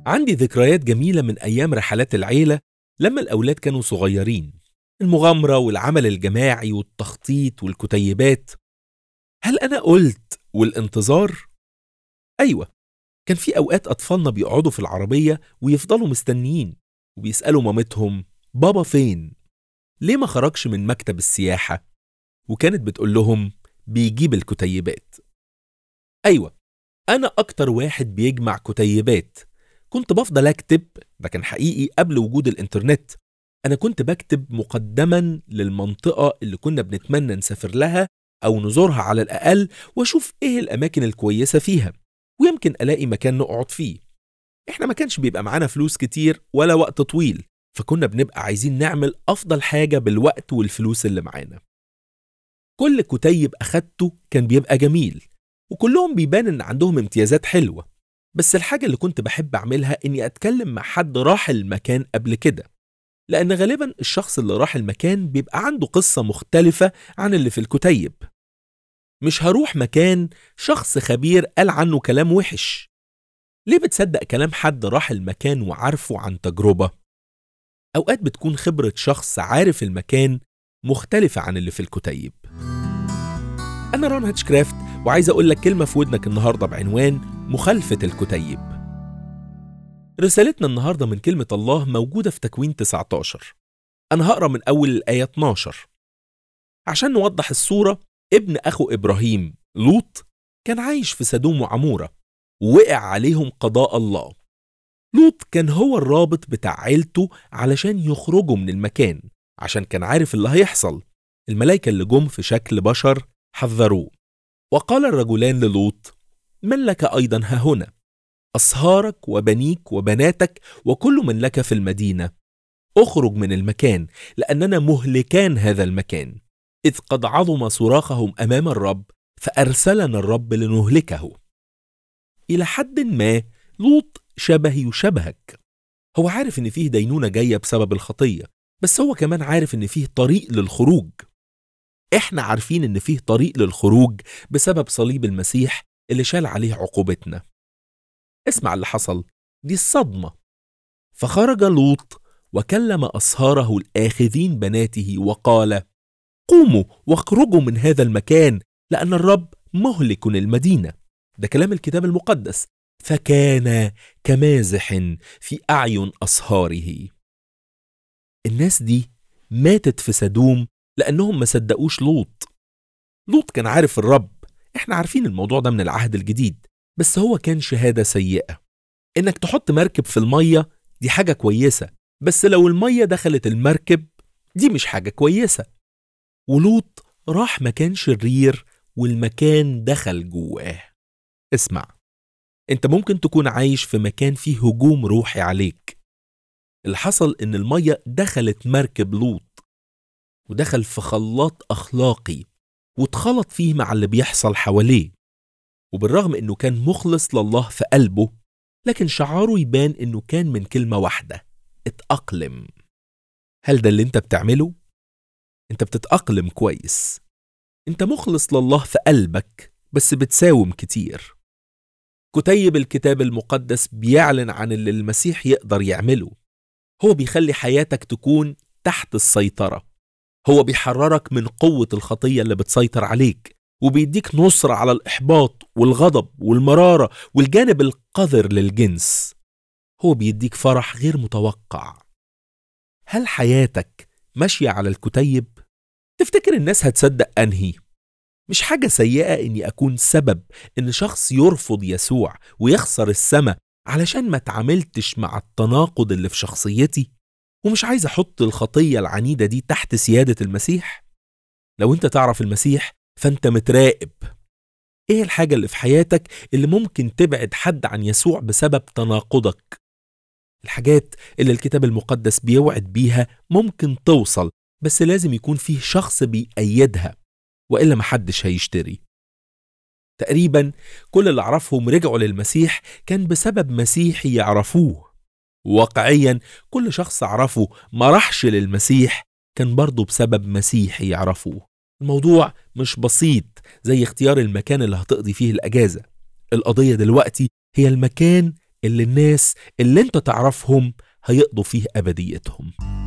عندي ذكريات جميلة من أيام رحلات العيلة لما الأولاد كانوا صغيرين المغامرة والعمل الجماعي والتخطيط والكتيبات هل أنا قلت والانتظار؟ أيوة كان في أوقات أطفالنا بيقعدوا في العربية ويفضلوا مستنيين وبيسألوا مامتهم بابا فين؟ ليه ما خرجش من مكتب السياحة؟ وكانت بتقول لهم بيجيب الكتيبات أيوة أنا أكتر واحد بيجمع كتيبات كنت بفضل أكتب ده كان حقيقي قبل وجود الإنترنت أنا كنت بكتب مقدما للمنطقة اللي كنا بنتمنى نسافر لها أو نزورها على الأقل وأشوف إيه الأماكن الكويسة فيها ويمكن ألاقي مكان نقعد فيه إحنا ما كانش بيبقى معانا فلوس كتير ولا وقت طويل فكنا بنبقى عايزين نعمل أفضل حاجة بالوقت والفلوس اللي معانا كل كتيب أخدته كان بيبقى جميل وكلهم بيبان إن عندهم امتيازات حلوة بس الحاجة اللي كنت بحب أعملها إني أتكلم مع حد راح المكان قبل كده لأن غالبا الشخص اللي راح المكان بيبقى عنده قصة مختلفة عن اللي في الكتيب مش هروح مكان شخص خبير قال عنه كلام وحش ليه بتصدق كلام حد راح المكان وعارفه عن تجربة؟ أوقات بتكون خبرة شخص عارف المكان مختلفة عن اللي في الكتيب أنا رون هاتشكرافت وعايز أقول لك كلمة في ودنك النهاردة بعنوان مخالفة الكتيب رسالتنا النهاردة من كلمة الله موجودة في تكوين 19 أنا هقرأ من أول الآية 12 عشان نوضح الصورة ابن أخو إبراهيم لوط كان عايش في سدوم وعمورة ووقع عليهم قضاء الله لوط كان هو الرابط بتاع عيلته علشان يخرجوا من المكان عشان كان عارف اللي هيحصل الملائكة اللي جم في شكل بشر حذروه وقال الرجلان للوط من لك أيضا ها هنا أصهارك وبنيك وبناتك وكل من لك في المدينة اخرج من المكان لأننا مهلكان هذا المكان إذ قد عظم صراخهم أمام الرب فأرسلنا الرب لنهلكه إلى حد ما لوط شبهي وشبهك هو عارف إن فيه دينونة جاية بسبب الخطية بس هو كمان عارف إن فيه طريق للخروج إحنا عارفين إن فيه طريق للخروج بسبب صليب المسيح اللي شال عليه عقوبتنا اسمع اللي حصل دي الصدمة فخرج لوط وكلم أصهاره الآخذين بناته وقال قوموا واخرجوا من هذا المكان لأن الرب مهلك المدينة ده كلام الكتاب المقدس فكان كمازح في أعين أصهاره الناس دي ماتت في سدوم لأنهم ما صدقوش لوط لوط كان عارف الرب احنا عارفين الموضوع ده من العهد الجديد بس هو كان شهادة سيئة انك تحط مركب في المية دي حاجة كويسة بس لو المية دخلت المركب دي مش حاجة كويسة ولوط راح مكان شرير والمكان دخل جواه اسمع انت ممكن تكون عايش في مكان فيه هجوم روحي عليك اللي حصل ان المية دخلت مركب لوط ودخل في خلاط اخلاقي واتخلط فيه مع اللي بيحصل حواليه وبالرغم انه كان مخلص لله في قلبه لكن شعاره يبان انه كان من كلمة واحدة اتأقلم هل ده اللي انت بتعمله؟ انت بتتأقلم كويس انت مخلص لله في قلبك بس بتساوم كتير كتيب الكتاب المقدس بيعلن عن اللي المسيح يقدر يعمله هو بيخلي حياتك تكون تحت السيطرة هو بيحررك من قوة الخطية اللي بتسيطر عليك وبيديك نصرة على الإحباط والغضب والمرارة والجانب القذر للجنس هو بيديك فرح غير متوقع هل حياتك ماشية على الكتيب؟ تفتكر الناس هتصدق أنهي؟ مش حاجة سيئة إني أكون سبب إن شخص يرفض يسوع ويخسر السماء علشان ما تعاملتش مع التناقض اللي في شخصيتي ومش عايز أحط الخطية العنيدة دي تحت سيادة المسيح لو أنت تعرف المسيح فأنت متراقب إيه الحاجة اللي في حياتك اللي ممكن تبعد حد عن يسوع بسبب تناقضك الحاجات اللي الكتاب المقدس بيوعد بيها ممكن توصل بس لازم يكون فيه شخص بيأيدها وإلا محدش هيشتري تقريبا كل اللي أعرفهم رجعوا للمسيح كان بسبب مسيحي يعرفوه واقعيا كل شخص أعرفه ما راحش للمسيح كان برضه بسبب مسيحي يعرفوه الموضوع مش بسيط زي اختيار المكان اللي هتقضي فيه الأجازة القضية دلوقتي هي المكان اللي الناس اللي انت تعرفهم هيقضوا فيه أبديتهم